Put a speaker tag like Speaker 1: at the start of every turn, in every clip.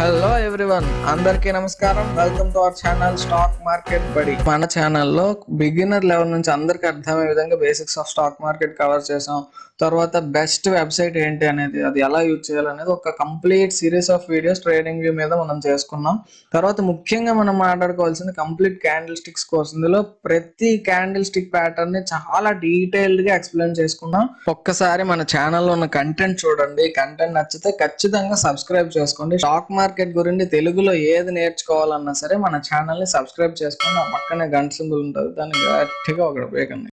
Speaker 1: hello everyone అందరికీ నమస్కారం welcome to our channel stock market బడి మన ఛానల్లో బిగినర్ లెవెల్ నుంచి అందరికీ అర్థమయ్యే విధంగా basics of stock market cover చేసాం తర్వాత బెస్ట్ వెబ్సైట్ ఏంటి అనేది అది ఎలా యూజ్ చేయాలనేది ఒక complete series of videos trading view మీద మనం చేసుకున్నాం తర్వాత ముఖ్యంగా మనం మాట్లాడుకోవాల్సింది కంప్లీట్ క్యాండిల్ స్టిక్స్ కోర్స్ ఇందులో ప్రతి క్యాండిల్ స్టిక్ ప్యాటర్న్ ని చాలా డీటెయిల్డ్ గా ఎక్స్ప్లెయిన్ చేసుకున్నాం ఒక్కసారి మన ఛానల్లో ఉన్న కంటెంట్ చూడండి కంటెంట్ నచ్చితే ఖచ్చితంగా సబ్స్క్రైబ్ చేసుకోండి స్టాక్ మార్కెట్ గురించి తెలుగులో ఏది నేర్చుకోవాలన్నా సరే మన ఛానల్ ని సబ్స్క్రైబ్ చేసుకోండి ఆ పక్కనే గంట సింబల్ ఉంటుంది దాన్ని గట్టిగా ఒకటి వేయకండి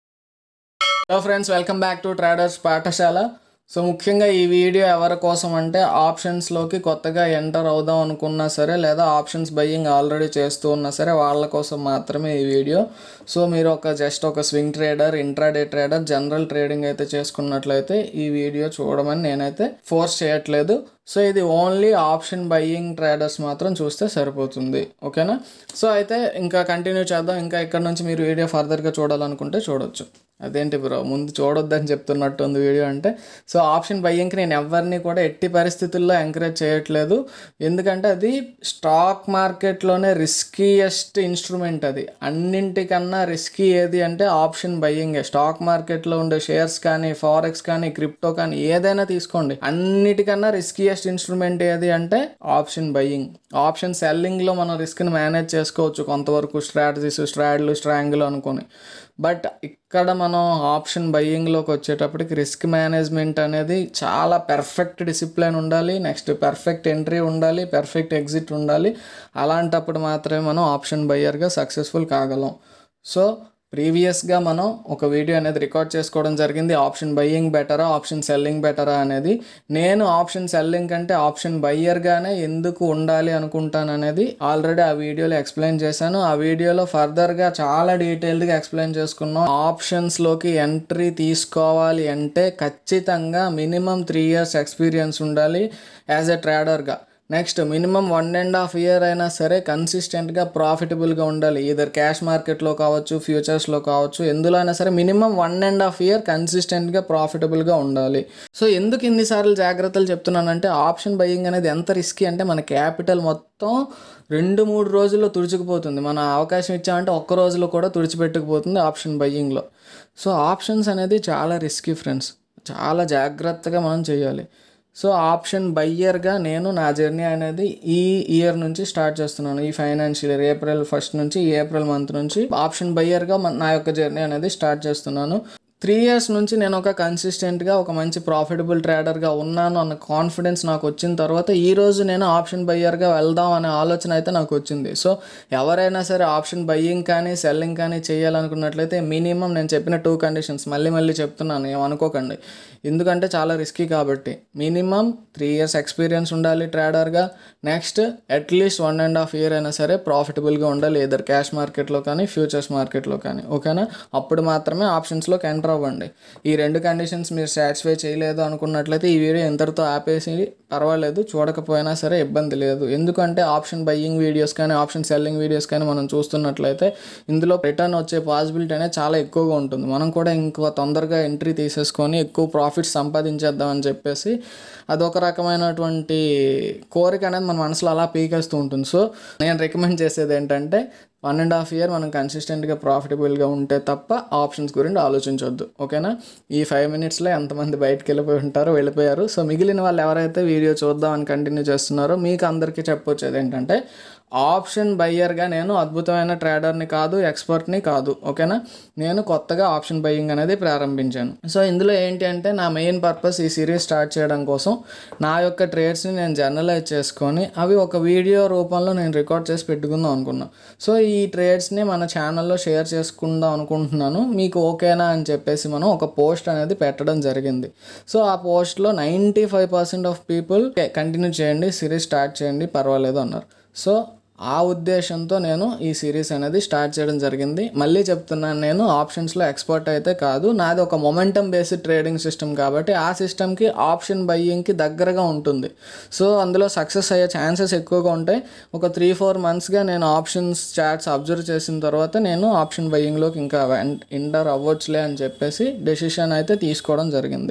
Speaker 1: hello friends welcome back to traders పాఠశాల సో ముఖ్యంగా ఈ వీడియో ఎవరి కోసం అంటే ఆప్షన్స్లోకి కొత్తగా ఎంటర్ అవుదాం అనుకున్నా సరే లేదా ఆప్షన్స్ బయ్యింగ్ ఆల్రెడీ చేస్తూ ఉన్నా సరే వాళ్ళ కోసం మాత్రమే ఈ వీడియో సో మీరు ఒక జస్ట్ ఒక swing trader intraday trader general trading అయితే చేసుకున్నట్లయితే ఈ వీడియో చూడమని నేనైతే ఫోర్స్ చేయట్లేదు సో ఇది ఓన్లీ ఆప్షన్ బయ్యింగ్ ట్రేడర్స్ మాత్రం చూస్తే సరిపోతుంది ఓకేనా సో అయితే ఇంకా కంటిన్యూ చేద్దాం ఇంకా ఇక్కడ నుంచి మీరు వీడియో ఫర్దర్గా చూడాలనుకుంటే చూడొచ్చు అదేంటి బ్రో ముందు చూడొద్దని చెప్తున్నట్టు ఉంది వీడియో అంటే సో ఆప్షన్ బయ్యింగ్కి నేను ఎవరిని కూడా ఎట్టి పరిస్థితుల్లో ఎంకరేజ్ చేయట్లేదు ఎందుకంటే అది స్టాక్ మార్కెట్లోనే రిస్కీయెస్ట్ ఇన్స్ట్రుమెంట్ అది అన్నింటికన్నా రిస్కీ ఏది అంటే ఆప్షన్ బయ్యింగే స్టాక్ మార్కెట్లో ఉండే షేర్స్ కానీ ఫారెక్స్ కానీ క్రిప్టో కానీ ఏదైనా తీసుకోండి అన్నిటికన్నా రిస్కీయెస్ట్ ఇన్స్ట్రుమెంట్ ఏది అంటే ఆప్షన్ బయ్యింగ్ ఆప్షన్ సెల్లింగ్లో మనం రిస్క్ని మేనేజ్ చేసుకోవచ్చు కొంతవరకు స్ట్రాటజీస్ స్ట్రాడ్లు స్ట్రాంగ్లు అనుకొని బట్ ఇక్కడ మనం ఆప్షన్ బయ్యింగ్లోకి వచ్చేటప్పటికి రిస్క్ మేనేజ్మెంట్ అనేది చాలా పెర్ఫెక్ట్ డిసిప్లిన్ ఉండాలి నెక్స్ట్ పెర్ఫెక్ట్ ఎంట్రీ ఉండాలి పెర్ఫెక్ట్ ఎగ్జిట్ ఉండాలి అలాంటప్పుడు మాత్రమే మనం ఆప్షన్ బయ్యర్గా సక్సెస్ఫుల్ కాగలం సో ప్రీవియస్గా మనం ఒక వీడియో అనేది రికార్డ్ చేసుకోవడం జరిగింది ఆప్షన్ బయ్యింగ్ బెటరా ఆప్షన్ సెల్లింగ్ బెటరా అనేది నేను ఆప్షన్ సెల్లింగ్ కంటే ఆప్షన్ బయ్యర్గానే ఎందుకు ఉండాలి అనుకుంటాను అనేది ఆల్రెడీ ఆ వీడియోలో ఎక్స్ప్లెయిన్ చేశాను ఆ వీడియోలో ఫర్దర్గా చాలా డీటెయిల్డ్గా ఎక్స్ప్లెయిన్ చేసుకున్నాం ఆప్షన్స్లోకి ఎంట్రీ తీసుకోవాలి అంటే ఖచ్చితంగా మినిమం త్రీ ఇయర్స్ ఎక్స్పీరియన్స్ ఉండాలి యాజ్ ఎ ట్రేడర్గా next minimum one and half year అయినా సరే కన్సిస్టెంట్గా ప్రాఫిటబుల్గా ఉండాలి ఇదర్ క్యాష్ మార్కెట్లో కావచ్చు ఫ్యూచర్స్లో కావచ్చు ఎందులో అయినా సరే minimum one and half year కన్సిస్టెంట్గా ప్రాఫిటబుల్గా ఉండాలి సో ఎందుకు ఇన్నిసార్లు జాగ్రత్తలు చెప్తున్నానంటే ఆప్షన్ బయ్యింగ్ అనేది ఎంత రిస్కీ అంటే మన క్యాపిటల్ మొత్తం రెండు మూడు రోజుల్లో తుడిచిపోతుంది మన అవకాశం ఇచ్చామంటే ఒక్క రోజులో కూడా తుడిచిపెట్టుకుపోతుంది ఆప్షన్ బయ్యింగ్లో సో ఆప్షన్స్ అనేది చాలా రిస్కీ ఫ్రెండ్స్ చాలా జాగ్రత్తగా మనం చేయాలి సో ఆప్షన్ బయ్యర్గా నేను నా జర్నీ అనేది ఈ ఇయర్ నుంచి స్టార్ట్ చేస్తున్నాను ఈ ఫైనాన్షియల్ ఇయర్ ఏప్రిల్ ఫస్ట్ నుంచి ఈ ఏప్రిల్ మంత్ నుంచి ఆప్షన్ బయ్యర్గా నా యొక్క జర్నీ అనేది స్టార్ట్ చేస్తున్నాను త్రీ ఇయర్స్ నుంచి నేను ఒక కన్సిస్టెంట్గా ఒక మంచి ప్రాఫిటబుల్ ట్రేడర్గా ఉన్నాను అన్న కాన్ఫిడెన్స్ నాకు వచ్చిన తర్వాత ఈ రోజు నేను ఆప్షన్ బయ్యర్గా వెళ్దాం అనే ఆలోచన అయితే నాకు వచ్చింది సో ఎవరైనా సరే ఆప్షన్ బయ్యింగ్ కానీ సెల్లింగ్ కానీ చేయాలనుకున్నట్లయితే మినిమం నేను చెప్పిన టూ కండిషన్స్ మళ్ళీ మళ్ళీ చెప్తున్నాను ఏమనుకోకండి ఎందుకంటే చాలా రిస్కీ కాబట్టి మినిమం త్రీ ఇయర్స్ ఎక్స్పీరియన్స్ ఉండాలి ట్రేడర్గా next at least one and half year అయినా సరే ప్రాఫిటబుల్గా ఉండాలి ఇద్దరు క్యాష్ మార్కెట్లో కానీ ఫ్యూచర్స్ మార్కెట్లో కానీ ఓకేనా అప్పుడు మాత్రమే ఆప్షన్స్లోకి ఎంటర్ అవ్వండి ఈ రెండు కండిషన్స్ మీరు సాటిస్ఫై చేయలేదు అనుకున్నట్లయితే ఈ వీడియో ఇంతటితో ఆపేసి పర్వాలేదు చూడకపోయినా సరే ఇబ్బంది లేదు ఎందుకంటే ఆప్షన్ బయ్యింగ్ వీడియోస్ కానీ ఆప్షన్ సెల్లింగ్ వీడియోస్ కానీ మనం చూస్తున్నట్లయితే ఇందులో రిటర్న్ వచ్చే పాసిబిలిటీ అనేది చాలా ఎక్కువగా ఉంటుంది మనం కూడా ఇంకో తొందరగా ఎంట్రీ తీసేసుకొని ఎక్కువ ప్రాఫిట్స్ సంపాదించేద్దామని చెప్పేసి అదొక రకమైనటువంటి కోరిక అనేది మన మనసులో అలా పీకేస్తూ ఉంటుంది సో నేను రికమెండ్ చేసేది ఏంటంటే వన్ అండ్ హాఫ్ ఇయర్ మనం కన్సిస్టెంట్గా ప్రాఫిటబుల్గా ఉంటే తప్ప ఆప్షన్స్ గురించి ఆలోచించవద్దు ఓకేనా ఈ ఫైవ్ మినిట్స్లో ఎంతమంది బయటకు వెళ్ళిపోయి ఉంటారో వెళ్ళిపోయారు సో మిగిలిన వాళ్ళు ఎవరైతే వీడియో చూద్దామని కంటిన్యూ చేస్తున్నారో మీకు అందరికీ చెప్పొచ్చేది ఏంటంటే ఆప్షన్ బయ్యర్గా నేను అద్భుతమైన ట్రేడర్ని కాదు ఎక్స్పర్ట్ని కాదు ఓకేనా నేను కొత్తగా ఆప్షన్ బయ్యింగ్ అనేది ప్రారంభించాను సో ఇందులో ఏంటి అంటే నా మెయిన్ పర్పస్ ఈ సిరీస్ స్టార్ట్ చేయడం కోసం నా యొక్క ట్రేడ్స్ని నేను జర్నలైజ్ చేసుకొని అవి ఒక వీడియో రూపంలో నేను రికార్డ్ చేసి పెట్టుకుందాం అనుకున్నాను సో ఈ ట్రేడ్స్ని మన ఛానల్లో షేర్ చేసుకుందాం అనుకుంటున్నాను మీకు ఓకేనా అని చెప్పేసి మనం ఒక పోస్ట్ అనేది పెట్టడం జరిగింది సో ఆ పోస్ట్లో ninety five percent of people continue చేయండి సిరీస్ స్టార్ట్ చేయండి పర్వాలేదు అన్నారు సో ఆ ఉద్దేశంతో నేను ఈ సిరీస్ అనేది స్టార్ట్ చేయడం జరిగింది మళ్ళీ చెప్తున్నాను నేను ఆప్షన్స్లో ఎక్స్పర్ట్ అయితే కాదు నాది ఒక మొమెంటం బేస్డ్ ట్రేడింగ్ సిస్టమ్ కాబట్టి ఆ సిస్టమ్కి ఆప్షన్ బయ్యింగ్కి దగ్గరగా ఉంటుంది సో అందులో సక్సెస్ అయ్యే ఛాన్సెస్ ఎక్కువగా ఉంటాయి ఒక త్రీ ఫోర్ మంత్స్గా నేను ఆప్షన్స్ చాట్స్ అబ్జర్వ్ చేసిన తర్వాత నేను ఆప్షన్ బయ్యింగ్లోకి ఇంకా ఎంటర్ అవ్వచ్చులే అని చెప్పేసి డెసిషన్ అయితే తీసుకోవడం జరిగింది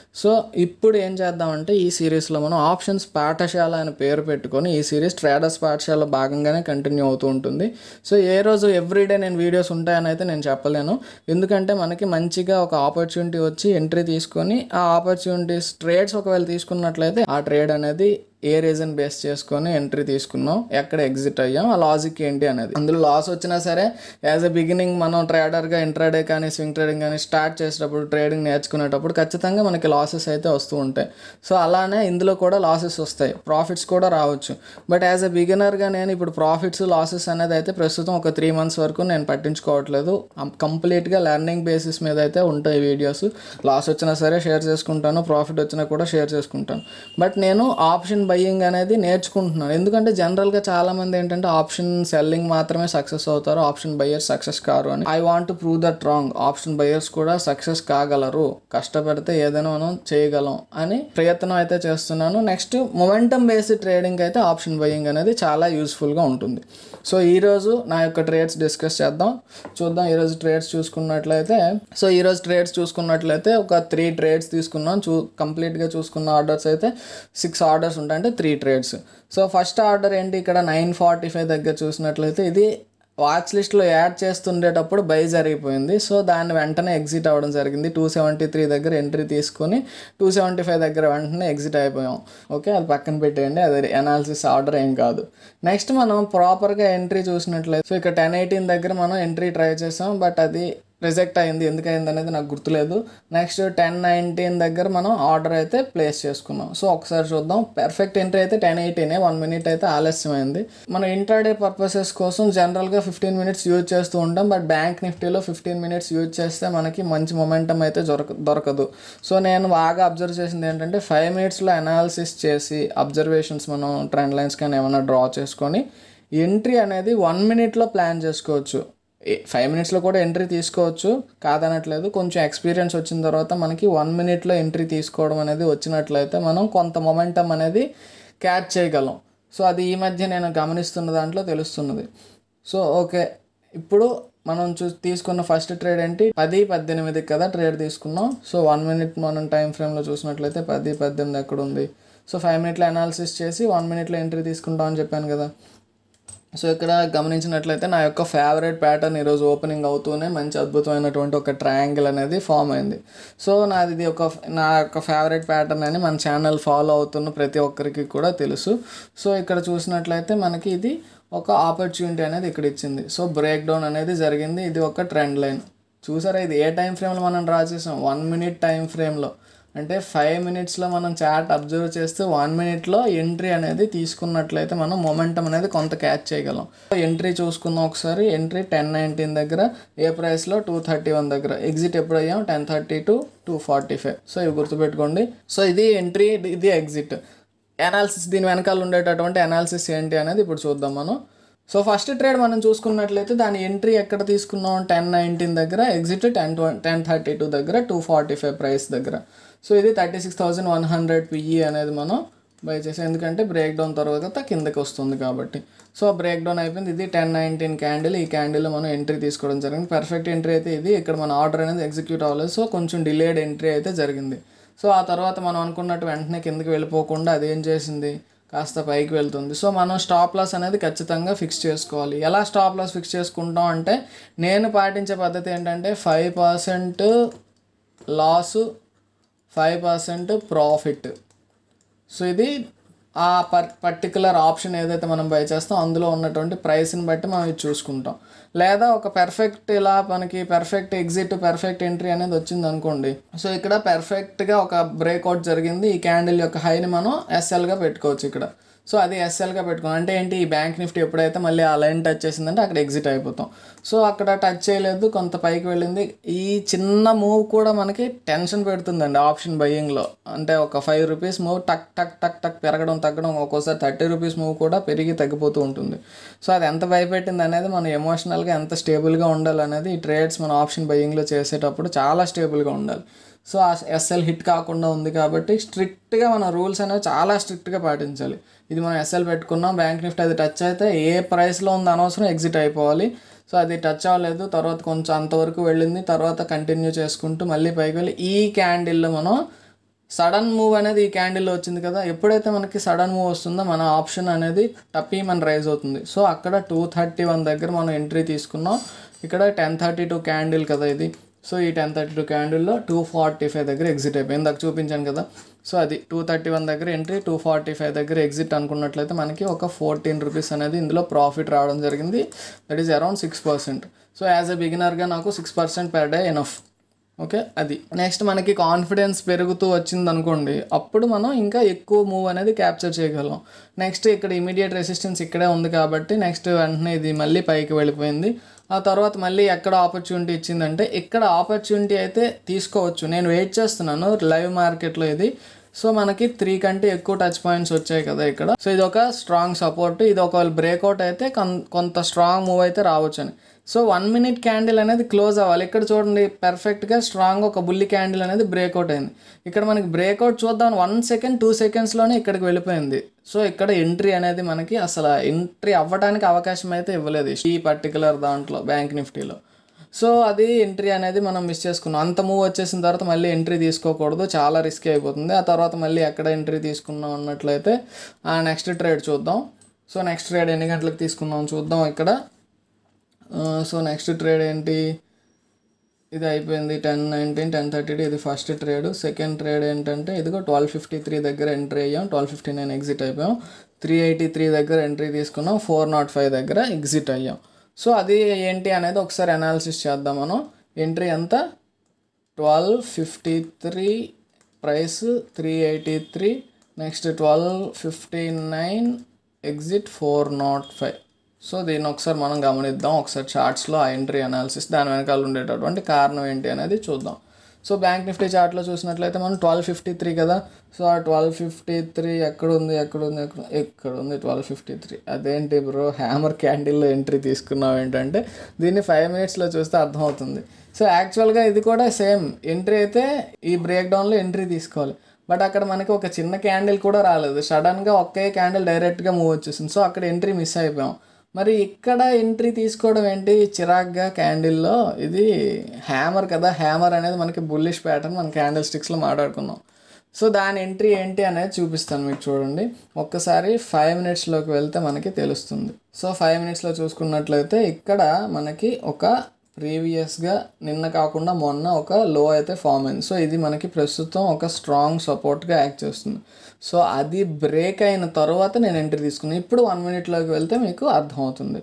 Speaker 1: సో ఇప్పుడు ఏం చేద్దామంటే ఈ సిరీస్లో మనం ఆప్షన్స్ పాఠశాల అని పేరు పెట్టుకొని ఈ సిరీస్ ట్రేడర్స్ పాఠశాల భాగంగానే కంటిన్యూ అవుతూ ఉంటుంది సో ఏ రోజు ఎవ్రీడే నేను వీడియోస్ ఉంటాయని అయితే నేను చెప్పలేను ఎందుకంటే మనకి మంచిగా ఒక ఆపర్చునిటీ వచ్చి ఎంట్రీ తీసుకొని ఆ ఆపర్చునిటీస్ ట్రేడ్స్ ఒకవేళ తీసుకున్నట్లయితే ఆ ట్రేడ్ అనేది ఏ రీజన్ బేస్ చేసుకొని ఎంట్రీ తీసుకున్నాం ఎక్కడ ఎగ్జిట్ అయ్యాం ఆ లాజిక్ ఏంటి అనేది అందులో లాస్ వచ్చినా సరే యాజ్ ఎ బిగినింగ్ మనం ట్రేడర్గా ఇంట్రాడే కానీ స్వింగ్ ట్రేడింగ్ కానీ స్టార్ట్ చేసేటప్పుడు ట్రేడింగ్ నేర్చుకునేటప్పుడు ఖచ్చితంగా మనకి లాసెస్ అయితే వస్తూ ఉంటాయి సో అలానే ఇందులో కూడా లాసెస్ వస్తాయి ప్రాఫిట్స్ కూడా రావచ్చు బట్ యాజ్ ఎ బిగినర్గా నేను ఇప్పుడు ప్రాఫిట్స్ లాసెస్ అనేది అయితే ప్రస్తుతం ఒక త్రీ మంత్స్ వరకు నేను పట్టించుకోవట్లేదు కంప్లీట్గా లెర్నింగ్ బేసిస్ మీద అయితే ఉంటాయి వీడియోస్ లాస్ వచ్చినా సరే షేర్ చేసుకుంటాను ప్రాఫిట్ వచ్చినా కూడా షేర్ చేసుకుంటాను బట్ నేను ఆప్షన్ బయ్యింగ్ అనేది నేర్చుకుంటున్నాను ఎందుకంటే జనరల్గా చాలామంది ఏంటంటే ఆప్షన్ సెల్లింగ్ మాత్రమే సక్సెస్ అవుతారు ఆప్షన్ బయ్యర్స్ సక్సెస్ కారు అని I want to prove that wrong option buyers కూడా సక్సెస్ కాగలరు కష్టపడితే ఏదైనా మనం చేయగలం అని ప్రయత్నం అయితే చేస్తున్నాను నెక్స్ట్ మొమెంటం బేస్డ్ ట్రేడింగ్ అయితే ఆప్షన్ బయ్యింగ్ అనేది చాలా యూస్ఫుల్గా ఉంటుంది సో ఈరోజు నా యొక్క ట్రేడ్స్ డిస్కస్ చేద్దాం చూద్దాం ఈరోజు ట్రేడ్స్ చూసుకున్నట్లయితే సో ఈరోజు ట్రేడ్స్ చూసుకున్నట్లయితే ఒక త్రీ ట్రేడ్స్ తీసుకున్నాం చూ కంప్లీట్గా చూసుకున్న ఆర్డర్స్ అయితే సిక్స్ ఆర్డర్స్ ఉంటాయి అంటే three trades so first order ఏంటి ఇక్కడ నైన్ ఫార్టీ ఫైవ్ దగ్గర చూసినట్లయితే ఇది వాచ్ లిస్ట్లో యాడ్ చేస్తుండేటప్పుడు బై జరిగిపోయింది సో దాన్ని వెంటనే ఎగ్జిట్ అవ్వడం జరిగింది టూ సెవెంటీ త్రీ దగ్గర ఎంట్రీ తీసుకొని టూ సెవెంటీ ఫైవ్ దగ్గర వెంటనే ఎగ్జిట్ అయిపోయాం ఓకే అది పక్కన పెట్టేయండి అది అనాలిసిస్ ఆర్డర్ ఏం కాదు నెక్స్ట్ మనం ప్రాపర్గా ఎంట్రీ చూసినట్లయితే సో ఇక్కడ టెన్ ఎయిటీన్ దగ్గర మనం ఎంట్రీ ట్రై చేసాం బట్ అది రిజెక్ట్ అయింది ఎందుకు అయింది అనేది నాకు గుర్తులేదు నెక్స్ట్ టెన్ నైన్టీన్ దగ్గర మనం ఆర్డర్ అయితే ప్లేస్ చేసుకున్నాం సో ఒకసారి చూద్దాం పర్ఫెక్ట్ ఎంట్రీ అయితే టెన్ ఎయిటీనే వన్ మినిట్ అయితే ఆలస్యమైంది మనం ఇంటర్డే పర్పసెస్ కోసం జనరల్గా ఫిఫ్టీన్ మినిట్స్ యూజ్ చేస్తూ ఉంటాం బట్ బ్యాంక్ నిఫ్టీలో ఫిఫ్టీన్ మినిట్స్ యూజ్ చేస్తే మనకి మంచి మొమెంటం అయితే దొరక దొరకదు సో నేను బాగా అబ్జర్వ్ చేసింది ఏంటంటే ఫైవ్ మినిట్స్లో అనాలిసిస్ చేసి అబ్జర్వేషన్స్ మనం ట్రెండ్ లైన్స్ కానీ ఏమైనా డ్రా చేసుకొని ఎంట్రీ అనేది వన్ మినిట్లో ప్లాన్ చేసుకోవచ్చు ఫైవ్ మినిట్స్లో కూడా ఎంట్రీ తీసుకోవచ్చు కాదనట్లేదు కొంచెం ఎక్స్పీరియన్స్ వచ్చిన తర్వాత మనకి వన్ మినిట్లో ఎంట్రీ తీసుకోవడం అనేది వచ్చినట్లయితే మనం కొంత మొమెంటం అనేది క్యాచ్ చేయగలం సో అది ఈ మధ్య నేను గమనిస్తున్న దాంట్లో తెలుస్తున్నది సో ఓకే ఇప్పుడు మనం చూ తీసుకున్న ఫస్ట్ ట్రేడ్ ఏంటి పది పద్దెనిమిది కదా ట్రేడ్ తీసుకున్నాం సో వన్ మినిట్ మనం టైం ఫ్రేమ్లో చూసినట్లయితే పది పద్దెనిమిది ఎక్కడ ఉంది సో ఫైవ్ మినిట్లో అనాలిసిస్ చేసి వన్ మినిట్లో ఎంట్రీ తీసుకుంటాం అని చెప్పాను కదా సో ఇక్కడ గమనించినట్లయితే నా యొక్క ఫేవరెట్ ప్యాటర్న్ ఈరోజు ఓపెనింగ్ అవుతూనే మంచి అద్భుతమైనటువంటి ఒక ట్రయాంగిల్ అనేది ఫామ్ అయింది సో నాది ఇది ఒక నా యొక్క ఫేవరెట్ ప్యాటర్న్ అని మన ఛానల్ ఫాలో అవుతున్న ప్రతి ఒక్కరికి కూడా తెలుసు సో ఇక్కడ చూసినట్లయితే మనకి ఇది ఒక ఆపర్చునిటీ అనేది ఇక్కడ ఇచ్చింది సో బ్రేక్ డౌన్ అనేది జరిగింది ఇది ఒక ట్రెండ్ లైన్ చూసారా ఇది ఏ టైం ఫ్రేమ్లో మనం డ్రా చేసాం వన్ మినిట్ టైం ఫ్రేమ్లో అంటే ఫైవ్ మినిట్స్లో మనం చాట్ అబ్జర్వ్ చేస్తే వన్ మినిట్లో ఎంట్రీ అనేది తీసుకున్నట్లయితే మనం మొమెంటం అనేది కొంత క్యాచ్ చేయగలం ఎంట్రీ చూసుకుందాం ఒకసారి ఎంట్రీ టెన్ నైన్టీన్ దగ్గర ఏ ప్రైస్లో టూ థర్టీ వన్ దగ్గర ఎగ్జిట్ ఎప్పుడు అయ్యాం ten thirty to two forty five so ఇవి గుర్తుపెట్టుకోండి సో ఇది ఎంట్రీ ఇది ఎగ్జిట్ అనాలిసిస్ దీని వెనకాల ఉండేటటువంటి అనాలిసిస్ ఏంటి అనేది ఇప్పుడు చూద్దాం మనం సో ఫస్ట్ ట్రేడ్ మనం చూసుకున్నట్లయితే దాని ఎంట్రీ ఎక్కడ తీసుకున్నాం టెన్ నైన్టీన్ దగ్గర exit ten ten thirty two దగ్గర టూ ఫార్టీ ఫైవ్ ప్రైస్ దగ్గర సో ఇది thirty six thousand one hundred PE అనేది మనం బై చేసాం ఎందుకంటే బ్రేక్ డౌన్ తర్వాత కిందకి వస్తుంది కాబట్టి సో బ్రేక్ డౌన్ అయిపోయింది ఇది టెన్ నైన్టీన్ క్యాండిల్ ఈ క్యాండిల్ మనం ఎంట్రీ తీసుకోవడం జరిగింది పర్ఫెక్ట్ ఎంట్రీ అయితే ఇది ఇక్కడ మన ఆర్డర్ అనేది ఎగ్జిక్యూట్ అవ్వలేదు సో కొంచెం డిలేడ్ ఎంట్రీ అయితే జరిగింది సో ఆ తర్వాత మనం అనుకున్నట్టు వెంటనే కిందకి వెళ్ళిపోకుండా అది ఏం చేసింది కాస్త పైకి వెళ్తుంది సో మనం స్టాప్ లాస్ అనేది ఖచ్చితంగా ఫిక్స్ చేసుకోవాలి ఎలా స్టాప్ లాస్ ఫిక్స్ చేసుకుంటాం అంటే నేను పాటించే పద్ధతి ఏంటంటే five percent loss five percent profit so ఇది ఆ పర్ పర్టికులర్ ఆప్షన్ ఏదైతే మనం బై చేస్తాం అందులో ఉన్నటువంటి ప్రైస్ని బట్టి మనం ఇది చూసుకుంటాం లేదా ఒక పెర్ఫెక్ట్ ఇలా మనకి పెర్ఫెక్ట్ ఎగ్జిట్ పెర్ఫెక్ట్ ఎంట్రీ అనేది వచ్చింది అనుకోండి సో ఇక్కడ పెర్ఫెక్ట్గా ఒక బ్రేక్అవుట్ జరిగింది ఈ క్యాండిల్ యొక్క హైని మనం ఎస్ఎల్గా పెట్టుకోవచ్చు ఇక్కడ సో అది ఎస్ఎల్గా పెట్టుకున్నాం అంటే ఏంటి ఈ బ్యాంక్ నిఫ్టీ ఎప్పుడైతే మళ్ళీ ఆ లైన్ టచ్ చేసిందంటే అక్కడ ఎగ్జిట్ అయిపోతాం సో అక్కడ టచ్ చేయలేదు కొంత పైకి వెళ్ళింది ఈ చిన్న మూవ్ కూడా మనకి టెన్షన్ పెడుతుందండి ఆప్షన్ బయ్యింగ్లో అంటే ఒక ఫైవ్ రూపీస్ మూవ్ టక్ టక్ టక్ టక్ పెరగడం తగ్గడం ఒక్కోసారి థర్టీ రూపీస్ మూవ్ కూడా పెరిగి తగ్గిపోతూ ఉంటుంది సో అది ఎంత భయపెట్టింది అనేది మనం ఎమోషనల్గా ఎంత స్టేబుల్గా ఉండాలనేది ఈ ట్రేడ్స్ మన ఆప్షన్ బయ్యింగ్లో చేసేటప్పుడు చాలా స్టేబుల్గా ఉండాలి సో ఆ ఎస్ఎల్ హిట్ కాకుండా ఉంది కాబట్టి స్ట్రిక్ట్గా మన రూల్స్ అనేవి చాలా స్ట్రిక్ట్గా పాటించాలి ఇది మనం ఎస్ఎల్ పెట్టుకున్నాం బ్యాంక్ నిఫ్టీ అది టచ్ అయితే ఏ ప్రైస్లో ఉంది అనవసరం ఎగ్జిట్ అయిపోవాలి సో అది టచ్ అవ్వలేదు తర్వాత కొంచెం అంతవరకు వెళ్ళింది తర్వాత కంటిన్యూ చేసుకుంటూ మళ్ళీ పైకి వెళ్ళి ఈ క్యాండిల్లో మనం సడన్ మూవ్ అనేది ఈ క్యాండిల్లో వచ్చింది కదా ఎప్పుడైతే మనకి సడన్ మూవ్ వస్తుందో మన ఆప్షన్ అనేది టప్పీ మన రైజ్ అవుతుంది సో అక్కడ టూ థర్టీ వన్ దగ్గర మనం ఎంట్రీ తీసుకున్నాం ఇక్కడ టెన్ థర్టీ టూ క్యాండిల్ కదా ఇది సో ఈ టెన్ థర్టీ టూ క్యాండిల్లో టూ ఫార్టీ ఫైవ్ దగ్గర ఎగ్జిట్ అయిపోయింది ఇందాక చూపించాను కదా సో అది టూ థర్టీ వన్ దగ్గర ఎంట్రీ టూ ఫార్టీ ఫైవ్ దగ్గర ఎగ్జిట్ అనుకున్నట్లయితే మనకి ఒక ఫోర్టీన్ రూపీస్ అనేది ఇందులో ప్రాఫిట్ రావడం జరిగింది that is around six percent so as a బిగినర్గా నాకు six percent per day enough okay అది నెక్స్ట్ మనకి కాన్ఫిడెన్స్ పెరుగుతూ వచ్చింది అనుకోండి అప్పుడు మనం ఇంకా ఎక్కువ మూవ్ అనేది క్యాప్చర్ చేయగలం నెక్స్ట్ ఇక్కడ ఇమీడియట్ రెసిస్టెన్స్ ఇక్కడే ఉంది కాబట్టి నెక్స్ట్ వెంటనే ఇది మళ్ళీ పైకి వెళ్ళిపోయింది ఆ తర్వాత మళ్ళీ ఎక్కడ ఆపర్చునిటీ ఇచ్చిందంటే ఇక్కడ ఆపర్చునిటీ అయితే తీసుకోవచ్చు నేను వెయిట్ చేస్తున్నాను లైవ్ మార్కెట్లో ఇది సో మనకి త్రీ కంటే ఎక్కువ టచ్ పాయింట్స్ వచ్చాయి కదా ఇక్కడ సో ఇది ఒక స్ట్రాంగ్ సపోర్ట్ ఇది ఒకవేళ బ్రేక్అవుట్ అయితే కొన్- కొంత స్ట్రాంగ్ మూవ్ అయితే రావచ్చు అని సో వన్ మినిట్ క్యాండిల్ అనేది క్లోజ్ అవ్వాలి ఇక్కడ చూడండి పర్ఫెక్ట్గా స్ట్రాంగ్ ఒక బుల్లి క్యాండిల్ అనేది బ్రేక్అవుట్ అయింది ఇక్కడ మనకి బ్రేక్అవుట్ చూద్దాం వన్ సెకండ్ టూ సెకండ్స్లోనే ఇక్కడికి వెళ్ళిపోయింది సో ఇక్కడ ఎంట్రీ అనేది మనకి అసలు ఎంట్రీ అవ్వడానికి అవకాశం అయితే ఇవ్వలేదు ఈ పర్టికులర్ దాంట్లో బ్యాంక్ నిఫ్టీలో సో అది ఎంట్రీ అనేది మనం మిస్ చేసుకున్నాం అంత మూవ్ వచ్చేసిన తర్వాత మళ్ళీ ఎంట్రీ తీసుకోకూడదు చాలా రిస్క్ అయిపోతుంది ఆ తర్వాత మళ్ళీ ఎక్కడ ఎంట్రీ తీసుకున్నాం అన్నట్లయితే ఆ నెక్స్ట్ ట్రేడ్ చూద్దాం సో నెక్స్ట్ ట్రేడ్ ఎన్ని గంటలకు తీసుకున్నాం చూద్దాం ఇక్కడ ఆ, సో నెక్స్ట్ ట్రేడ్ ఏంటి ఇది అయిపోయింది టెన్ నైన్టీన్ టెన్ థర్టీ ఇది ఫస్ట్ ట్రేడ్ సెకండ్ ట్రేడ్ ఏంటంటే ఇదిగో ట్వెల్వ్ ఫిఫ్టీ త్రీ దగ్గర ఎంట్రీ అయ్యాం ట్వెల్వ్ ఫిఫ్టీ నైన్ ఎగ్జిట్ అయిపోయాం త్రీ ఎయిటీ త్రీ దగ్గర ఎంట్రీ తీసుకున్నాం ఫోర్ నాట్ ఫైవ్ దగ్గర ఎగ్జిట్ అయ్యాం సో అది ఏంటి అనేది ఒకసారి అనాలిసిస్ చేద్దాం మనం ఎంట్రీ ఎంత twelve fifty three price three eighty three next twelve fifty nine exit four nought five so దీన్ని ఒకసారి మనం గమనిద్దాం ఒకసారి చార్ట్స్లో ఆ ఎంట్రీ అనాలిసిస్ దాని వెనకాల ఉండేటటువంటి కారణం ఏంటి అనేది చూద్దాం సో బ్యాంక్ నిఫ్టీ చార్ట్లో చూసినట్లయితే మనం ట్వెల్వ్ ఫిఫ్టీ త్రీ కదా సో ఆ ట్వెల్వ్ ఫిఫ్టీ త్రీ ఎక్కడ ఉంది ఎక్కడ ఉంది ఎక్కడ ఎక్కడ ఉంది ట్వెల్వ్ ఫిఫ్టీ త్రీ అదేంటి బ్రో హ్యామర్ క్యాండిల్లో ఎంట్రీ తీసుకున్నాం ఏంటంటే దీన్ని ఫైవ్ మినిట్స్లో చూస్తే అర్థమవుతుంది సో యాక్చువల్గా ఇది కూడా సేమ్ ఎంట్రీ అయితే ఈ బ్రేక్ డౌన్లో ఎంట్రీ తీసుకోవాలి బట్ అక్కడ మనకి ఒక చిన్న క్యాండిల్ కూడా రాలేదు సడన్గా ఒకే క్యాండిల్ డైరెక్ట్గా మూవ్ వచ్చేసింది సో అక్కడ ఎంట్రీ మిస్ అయిపోయాం మరి ఇక్కడ ఎంట్రీ తీసుకోవడం ఏంటి చిరాగ్గా క్యాండిల్లో ఇది హ్యామర్ కదా హ్యామర్ అనేది మనకి బుల్లిష్ ప్యాటర్న్ మన క్యాండిల్ స్టిక్స్లో మాట్లాడుకున్నాం సో దాని ఎంట్రీ ఏంటి అనేది చూపిస్తాను మీకు చూడండి ఒక్కసారి ఫైవ్ మినిట్స్లోకి వెళ్తే మనకి తెలుస్తుంది సో ఫైవ్ మినిట్స్లో చూసుకున్నట్లయితే ఇక్కడ మనకి ఒక ప్రీవియస్గా నిన్న కాకుండా మొన్న ఒక లో అయితే ఫామ్ అయింది సో ఇది మనకి ప్రస్తుతం ఒక స్ట్రాంగ్ సపోర్ట్గా యాక్ట్ చేస్తుంది సో అది బ్రేక్ అయిన తర్వాత నేను ఎంట్రీ తీసుకున్నాను ఇప్పుడు వన్ మినిట్లోకి వెళ్తే మీకు అర్థమవుతుంది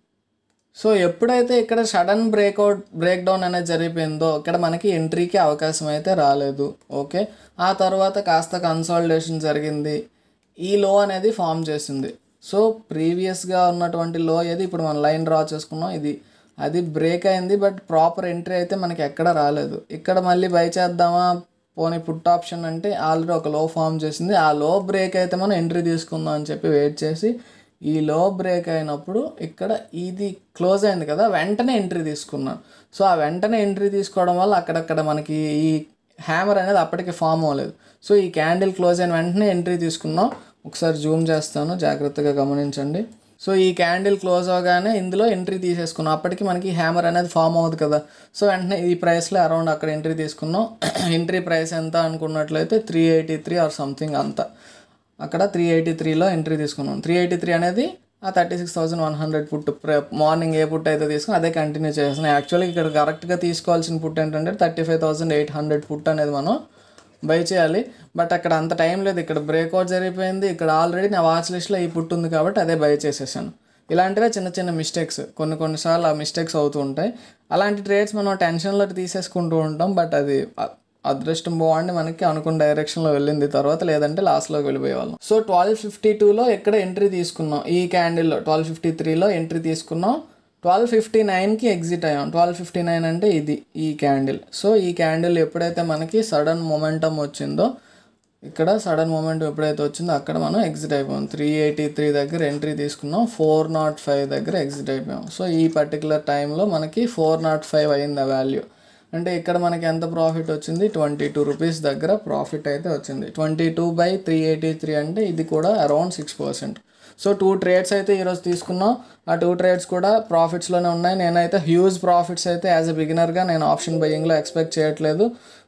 Speaker 1: సో ఎప్పుడైతే ఇక్కడ సడన్ బ్రేక్అవుట్ బ్రేక్ డౌన్ అనేది జరిగిపోయిందో ఇక్కడ మనకి ఎంట్రీకి అవకాశం అయితే రాలేదు ఓకే ఆ తర్వాత కాస్త కన్సాలిడేషన్ జరిగింది ఈ లో అనేది ఫామ్ చేసింది సో ప్రీవియస్గా ఉన్నటువంటి లో ఏది ఇప్పుడు మనం లైన్ డ్రా చేసుకున్నాం ఇది అది బ్రేక్ అయింది బట్ ప్రాపర్ ఎంట్రీ అయితే మనకి ఎక్కడ రాలేదు ఇక్కడ మళ్ళీ బై చేద్దామా పోనీ పుట్ ఆప్షన్ అంటే ఆల్రెడీ ఒక లో ఫామ్ చేసింది ఆ లో బ్రేక్ అయితే మనం ఎంట్రీ తీసుకుందాం అని చెప్పి వెయిట్ చేసి ఈ లో బ్రేక్ అయినప్పుడు ఇక్కడ ఇది క్లోజ్ అయింది కదా వెంటనే ఎంట్రీ తీసుకున్నాను సో ఆ వెంటనే ఎంట్రీ తీసుకోవడం వల్ల అక్కడక్కడ మనకి ఈ హ్యామర్ అనేది అప్పటికి ఫామ్ అవ్వలేదు సో ఈ క్యాండిల్ క్లోజ్ అయిన వెంటనే ఎంట్రీ తీసుకున్నాం ఒకసారి జూమ్ చేస్తాను జాగ్రత్తగా గమనించండి సో ఈ క్యాండిల్ క్లోజ్ అవగానే ఇందులో ఎంట్రీ తీసేసుకున్నాం అప్పటికి మనకి హ్యామర్ అనేది ఫామ్ అవ్వదు కదా సో వెంటనే ఈ ప్రైస్లో అరౌండ్ అక్కడ ఎంట్రీ తీసుకున్నాం ఎంట్రీ ప్రైస్ ఎంత అనుకున్నట్లయితే three eighty three or something అంత అక్కడ త్రీ ఎయిటీ త్రీలో ఎంట్రీ తీసుకున్నాం త్రీ ఎయిటీ త్రీ అనేది ఆ thirty six thousand one hundred put morning ఏ పుట్ అయితే తీసుకుని అదే కంటిన్యూ చేస్తున్నాం యాక్చువల్గా ఇక్కడ కరెక్ట్గా తీసుకోవాల్సిన పుట్ ఏంటంటే thirty five thousand eight hundred put అనేది మనం బై చేయాలి బట్ అక్కడ అంత టైం లేదు ఇక్కడ బ్రేక్అవుట్ జరిగిపోయింది ఇక్కడ ఆల్రెడీ నా వాచ్ లిస్ట్లో ఈ పుట్ ఉంది కాబట్టి అదే బై చేసేసాను ఇలాంటివే చిన్న చిన్న మిస్టేక్స్ కొన్ని కొన్నిసార్లు ఆ మిస్టేక్స్ అవుతూ ఉంటాయి అలాంటి ట్రేడ్స్ మనం టెన్షన్లో తీసేసుకుంటూ ఉంటాం బట్ అది అ- అదృష్టం బాగుండి మనకి అనుకున్న డైరెక్షన్లో వెళ్ళింది తర్వాత లేదంటే లాస్ట్లోకి వెళ్ళిపోయేవాళ్ళం సో ట్వెల్వ్ ఫిఫ్టీ టూలో ఎక్కడ ఎంట్రీ తీసుకున్నాం ఈ క్యాండిల్లో ట్వెల్వ్ ఫిఫ్టీ త్రీలో ఎంట్రీ తీసుకున్నాం ట్వెల్వ్ ఫిఫ్టీ నైన్కి ఎగ్జిట్ అయ్యాం ట్వెల్వ్ ఫిఫ్టీ నైన్ అంటే ఇది ఈ క్యాండిల్ సో ఈ క్యాండిల్ ఎప్పుడైతే మనకి సడన్ మొమెంటం వచ్చిందో ఇక్కడ సడన్ మూమెంట్ ఎప్పుడైతే వచ్చిందో అక్కడ మనం ఎగ్జిట్ అయిపోయాం త్రీ ఎయిటీ త్రీ దగ్గర ఎంట్రీ తీసుకున్నాం ఫోర్ నాట్ ఫైవ్ దగ్గర ఎగ్జిట్ అయిపోయాం సో ఈ పర్టికులర్ టైంలో మనకి ఫోర్ నాట్ ఫైవ్ అయింది ఆ వాల్యూ అంటే ఇక్కడ మనకి ఎంత ప్రాఫిట్ వచ్చింది ట్వంటీ టూ రూపీస్ దగ్గర ప్రాఫిట్ అయితే వచ్చింది twenty two by three eighty three అంటే ఇది కూడా around six percent so two trades అయితే ఈరోజు తీసుకున్నాం ఆ టూ ట్రేడ్స్ కూడా ప్రాఫిట్స్లోనే ఉన్నాయి నేనైతే హ్యూజ్ ప్రాఫిట్స్ అయితే యాజ్ ఎ బిగినర్గా నేను ఆప్షన్ బయ్యింగ్లో ఎక్స్పెక్ట్ చేయట్లేదు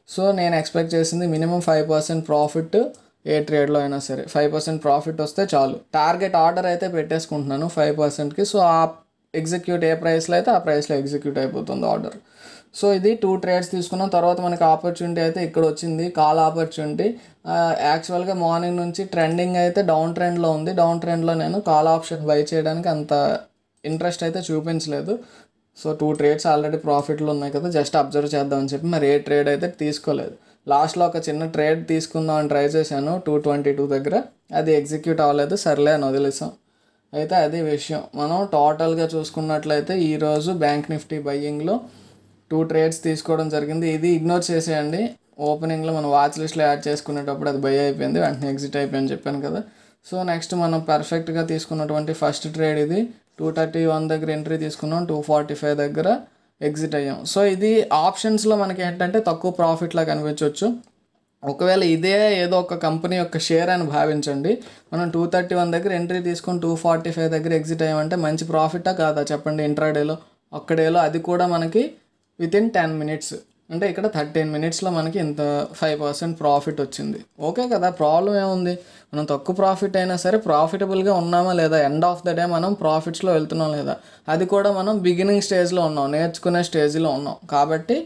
Speaker 1: సో నేను ఎక్స్పెక్ట్ చేసింది మినిమం ఫైవ్ పర్సెంట్ ప్రాఫిట్ ఏ ట్రేడ్లో అయినా సరే ఫైవ్ పర్సెంట్ ప్రాఫిట్ వస్తే చాలు టార్గెట్ ఆర్డర్ అయితే పెట్టేసుకుంటున్నాను ఫైవ్ పర్సెంట్కి సో ఆ ఎగ్జిక్యూట్ ఏ ప్రైస్లో అయితే ఆ ప్రైస్లో ఎగ్జిక్యూట్ అయిపోతుంది ఆర్డర్ సో ఇది టూ ట్రేడ్స్ తీసుకున్నాం తర్వాత మనకి ఆపర్చునిటీ అయితే ఇక్కడ వచ్చింది కాల్ ఆపర్చునిటీ యాక్చువల్గా మార్నింగ్ నుంచి ట్రెండింగ్ అయితే డౌన్ ట్రెండ్లో ఉంది డౌన్ ట్రెండ్లో నేను కాల్ ఆప్షన్ బై చేయడానికి అంత ఇంట్రెస్ట్ అయితే చూపించలేదు సో టూ ట్రేడ్స్ ఆల్రెడీ ప్రాఫిట్లు ఉన్నాయి కదా జస్ట్ అబ్జర్వ్ చేద్దామని చెప్పి మరి ఏ ట్రేడ్ అయితే తీసుకోలేదు లాస్ట్లో ఒక చిన్న ట్రేడ్ తీసుకుందాం అని ట్రై చేశాను టూ ట్వంటీ టూ దగ్గర అది ఎగ్జిక్యూట్ అవ్వలేదు సర్లే అని వదిలేసాం అయితే అది విషయం మనం టోటల్గా చూసుకున్నట్లయితే ఈరోజు బ్యాంక్ నిఫ్టీ బయ్యింగ్లో టూ ట్రేడ్స్ తీసుకోవడం జరిగింది ఇది ఇగ్నోర్ చేసేయండి ఓపెనింగ్లో మనం వాచ్ లిస్ట్లో యాడ్ చేసుకునేటప్పుడు అది బై అయిపోయింది వెంటనే ఎగ్జిట్ అయిపోయింది చెప్పాను కదా సో నెక్స్ట్ మనం పర్ఫెక్ట్గా తీసుకున్నటువంటి ఫస్ట్ ట్రేడ్ ఇది టూ థర్టీ వన్ దగ్గర ఎంట్రీ తీసుకున్నాం టూ ఫార్టీ ఫైవ్ దగ్గర ఎగ్జిట్ అయ్యాం సో ఇది ఆప్షన్స్లో మనకి ఏంటంటే తక్కువ ప్రాఫిట్లా కనిపించవచ్చు ఒకవేళ ఇదే ఏదో ఒక కంపెనీ యొక్క షేర్ అని భావించండి మనం టూ థర్టీ వన్ దగ్గర ఎంట్రీ తీసుకొని టూ ఫార్టీ ఫైవ్ దగ్గర ఎగ్జిట్ అయ్యామంటే మంచి ప్రాఫిటా కాదా చెప్పండి ఇంట్రాడేలో ఒక్కడేలో అది కూడా మనకి విత్ ఇన్ టెన్ మినిట్స్ అంటే ఇక్కడ థర్టీన్ మినిట్స్లో మనకి ఇంత ఫైవ్ పర్సెంట్ ప్రాఫిట్ వచ్చింది ఓకే కదా ప్రాబ్లం ఏముంది మనం తక్కువ ప్రాఫిట్ అయినా సరే ప్రాఫిటబుల్గా ఉన్నామా లేదా ఎండ్ ఆఫ్ ద డే మనం ప్రాఫిట్స్లో వెళ్తున్నాం లేదా అది కూడా మనం బిగినింగ్ స్టేజ్లో ఉన్నాం నేర్చుకునే స్టేజ్లో ఉన్నాం కాబట్టి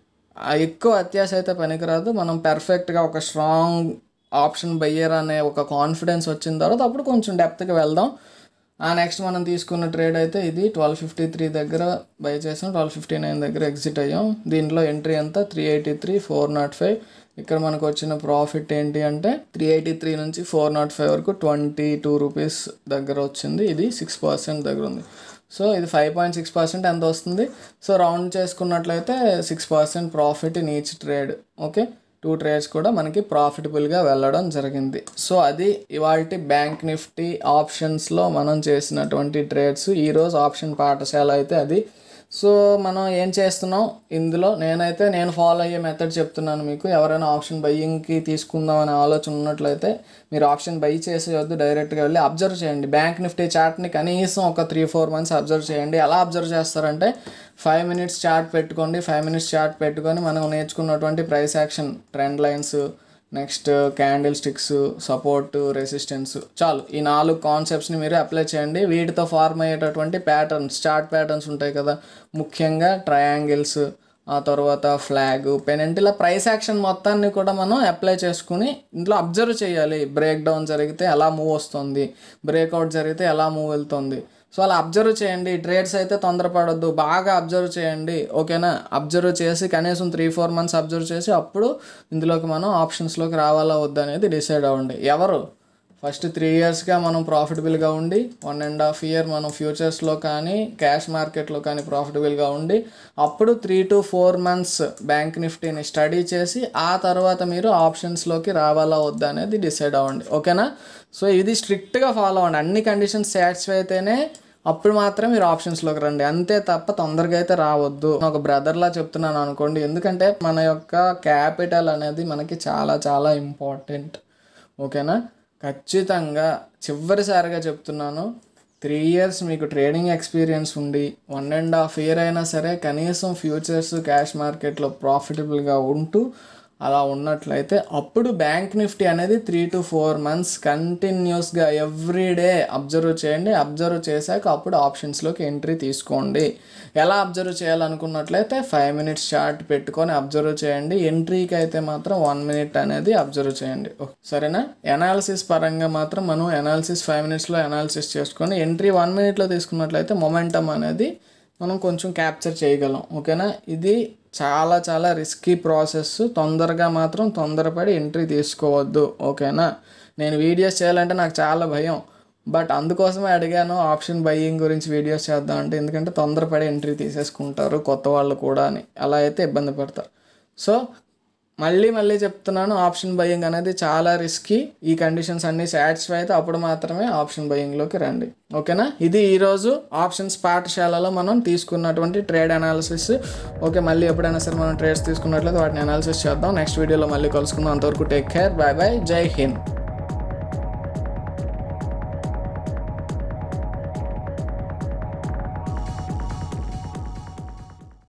Speaker 1: ఆ ఎక్కువ అత్యాశ అయితే పనికిరాదు మనం పర్ఫెక్ట్గా ఒక స్ట్రాంగ్ ఆప్షన్ బయ్యర్ అనే ఒక కాన్ఫిడెన్స్ వచ్చిన తర్వాత అప్పుడు కొంచెం డెప్త్కి వెళ్దాం ఆ నెక్స్ట్ మనం తీసుకున్న ట్రేడ్ అయితే ఇది ట్వెల్వ్ ఫిఫ్టీ త్రీ దగ్గర బై చేసాం ట్వెల్వ్ ఫిఫ్టీ నైన్ దగ్గర ఎగ్జిట్ అయ్యాం దీంట్లో ఎంట్రీ అంతా three eighty three four nought five ఇక్కడ మనకు వచ్చిన ప్రాఫిట్ ఏంటి అంటే త్రీ ఎయిటీ త్రీ నుంచి ఫోర్ నాట్ ఫైవ్ వరకు ట్వంటీ టూ రూపీస్ దగ్గర వచ్చింది ఇది సిక్స్ పర్సెంట్ దగ్గర ఉంది సో ఇది ఫైవ్ పాయింట్ సిక్స్ పర్సెంట్ ఎంత వస్తుంది సో రౌండ్ చేసుకున్నట్లయితే six percent profit in each trade okay two trades కూడా మనకి ప్రాఫిటబుల్గా వెళ్ళడం జరిగింది సో అది ఇవాళ బ్యాంక్ నిఫ్టీ ఆప్షన్స్లో మనం చేసినటువంటి ట్రేడ్స్ ఈరోజు ఆప్షన్ పాఠశాల అయితే అది సో మనం ఏం చేస్తున్నాం ఇందులో నేనైతే నేను ఫాలో అయ్యే మెథడ్ చెప్తున్నాను మీకు ఎవరైనా ఆప్షన్ బయ్యింగ్కి తీసుకుందాం అనే ఆలోచన ఉన్నట్లయితే మీరు ఆప్షన్ బై చేసేయొద్దు డైరెక్ట్గా వెళ్ళి అబ్జర్వ్ చేయండి బ్యాంక్ నిఫ్టీ చార్ట్ని కనీసం ఒక త్రీ ఫోర్ మంత్స్ అబ్జర్వ్ చేయండి ఎలా అబ్జర్వ్ చేస్తారంటే ఫైవ్ మినిట్స్ చార్ట్ పెట్టుకోండి ఫైవ్ మినిట్స్ చార్ట్ పెట్టుకొని మనం నేర్చుకున్నటువంటి price action trend lines next candlesticks support resistance చాలు ఈ నాలుగు కాన్సెప్ట్స్ని మీరు అప్లై చేయండి వీటితో ఫార్మ్ అయ్యేటటువంటి ప్యాటర్న్స్ చార్ట్ ప్యాటర్న్స్ ఉంటాయి కదా ముఖ్యంగా ట్రయాంగిల్స్ ఆ తర్వాత ఫ్లాగ్ పెనెంట్ ఇలా ప్రైస్ యాక్షన్ మొత్తాన్ని కూడా మనం అప్లై చేసుకుని ఇంట్లో అబ్జర్వ్ చేయాలి బ్రేక్ డౌన్ జరిగితే ఎలా మూవ్ వస్తుంది బ్రేక్అవుట్ జరిగితే ఎలా మూవ్ వెళ్తుంది సో అలా అబ్జర్వ్ చేయండి ట్రేడ్స్ అయితే తొందరపడొద్దు బాగా అబ్జర్వ్ చేయండి ఓకేనా అబ్జర్వ్ చేసి కనీసం త్రీ ఫోర్ మంత్స్ అబ్జర్వ్ చేసి అప్పుడు ఇందులోకి మనం ఆప్షన్స్లోకి రావాలా వద్దా అనేది డిసైడ్ అవ్వండి ఎవరు ఫస్ట్ త్రీ ఇయర్స్గా మనం ప్రాఫిటబుల్గా ఉండి వన్ అండ్ హాఫ్ ఇయర్ మనం ఫ్యూచర్స్లో కానీ క్యాష్ మార్కెట్లో కానీ ప్రాఫిటబుల్గా ఉండి అప్పుడు three to four months bank నిఫ్టీని స్టడీ చేసి ఆ తర్వాత మీరు ఆప్షన్స్లోకి రావాలా వద్దా అనేది డిసైడ్ అవ్వండి ఓకేనా సో ఇది స్ట్రిక్ట్గా ఫాలో అవ్వండి అన్ని కండిషన్స్ సాటిస్ఫై అయితేనే అప్పుడు మాత్రం మీరు ఆప్షన్స్లోకి రండి అంతే తప్ప తొందరగా అయితే రావద్దు ఒక బ్రదర్లా చెప్తున్నాను అనుకోండి ఎందుకంటే మన యొక్క క్యాపిటల్ అనేది మనకి చాలా చాలా ఇంపార్టెంట్ ఓకేనా ఖచ్చితంగా చివరిసారిగా చెప్తున్నాను త్రీ ఇయర్స్ మీకు ట్రేడింగ్ ఎక్స్పీరియన్స్ ఉండి వన్ అండ్ హాఫ్ ఇయర్ అయినా సరే కనీసం ఫ్యూచర్స్ క్యాష్ మార్కెట్లో ప్రాఫిటబుల్గా ఉంటూ అలా ఉన్నట్లయితే అప్పుడు బ్యాంక్ నిఫ్టీ అనేది త్రీ టు ఫోర్ మంత్స్ కంటిన్యూస్గా ఎవ్రీ డే అబ్జర్వ్ చేయండి అబ్జర్వ్ చేశాక అప్పుడు ఆప్షన్స్లోకి ఎంట్రీ తీసుకోండి ఎలా అబ్జర్వ్ చేయాలనుకున్నట్లయితే ఫైవ్ మినిట్స్ చార్ట్ పెట్టుకొని అబ్జర్వ్ చేయండి ఎంట్రీకి అయితే మాత్రం వన్ మినిట్ అనేది అబ్జర్వ్ చేయండి ఓ, సరేనా ఎనాలిసిస్ పరంగా మాత్రం మనం ఎనాలిసిస్ ఫైవ్ మినిట్స్లో ఎనాలిసిస్ చేసుకొని ఎంట్రీ వన్ మినిట్లో తీసుకున్నట్లయితే మొమెంటమ్ అనేది మనం కొంచెం క్యాప్చర్ చేయగలం ఓకేనా ఇది చాలా చాలా రిస్కీ ప్రాసెస్ తొందరగా మాత్రం తొందరపడి ఎంట్రీ తీసుకోవద్దు ఓకేనా నేను వీడియోస్ చేయాలంటే నాకు చాలా భయం బట్ అందుకోసమే అడిగాను ఆప్షన్ బయ్యింగ్ గురించి వీడియోస్ చేద్దాం అంటే ఎందుకంటే తొందరపడి ఎంట్రీ తీసేసుకుంటారు కొత్త వాళ్ళు కూడా అని అలా అయితే ఇబ్బంది పడతారు సో మళ్ళీ మళ్ళీ చెప్తున్నాను ఆప్షన్ బయ్యింగ్ అనేది చాలా రిస్కీ ఈ కండిషన్స్ అన్నీ సాటిస్ఫై అయితే అప్పుడు మాత్రమే ఆప్షన్ బయ్యింగ్లోకి రండి ఓకేనా ఇది ఈరోజు ఆప్షన్స్ పాఠశాలలో మనం తీసుకున్నటువంటి ట్రేడ్ అనాలిసిస్ ఓకే మళ్ళీ ఎప్పుడైనా సరే మనం ట్రేడ్స్ తీసుకున్నట్లయితే వాటిని అనాలిసిస్ చేద్దాం నెక్స్ట్ వీడియోలో మళ్ళీ కలుసుకుందాం అంతవరకు టేక్ కేర్ బాయ్ బాయ్ జై హింద్